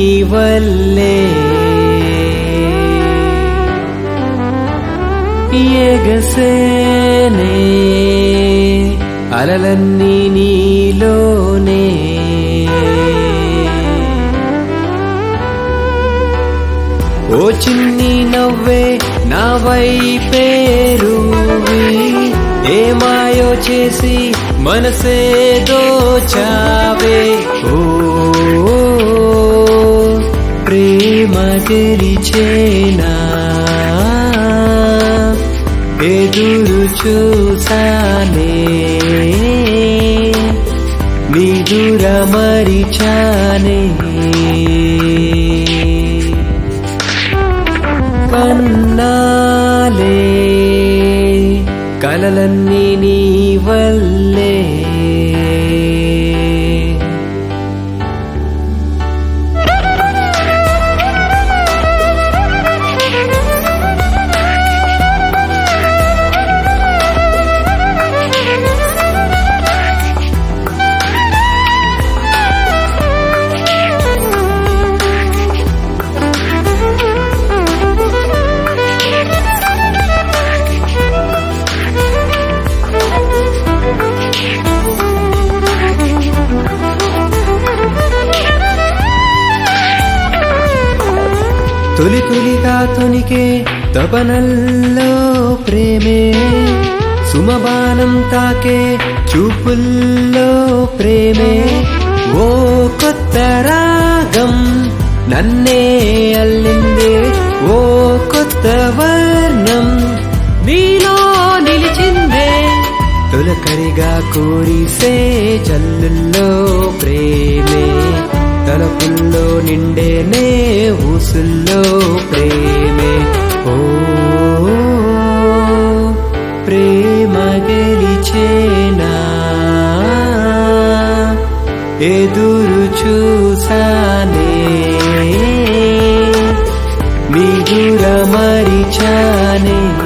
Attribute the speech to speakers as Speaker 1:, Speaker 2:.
Speaker 1: వల్లే ఎగసేనే అలలన్నీ నీలోనే ఓ చిన్ని నవ్వే నా వైపేరు ఏమాయో చేసి మనసే దోచావే ఓ ప్రేమ గెలిచేనా ఎదురు చూసానే నిదుర మరిచానే కన్నాలే కలలన్నీ నీ వల్లే తొలి తొలిగా తొనికే తపనల్లో ప్రేమే సుమబానం తాకే చూపుల్లో ప్రేమే ఓ కొత్త రాగం నన్నే అల్లిందే ఓ కొత్త వర్ణం నీలో నిలిచిందే తొలకరిగా కోరిసే జల్లుల్లో ప్రేమే తలపుల్లో నిండేనే ఊసుల్లో ప్రేమే ఓ ప్రేమ గెలిచేనా ఎదురు చూసానే నిదుర మరిచానే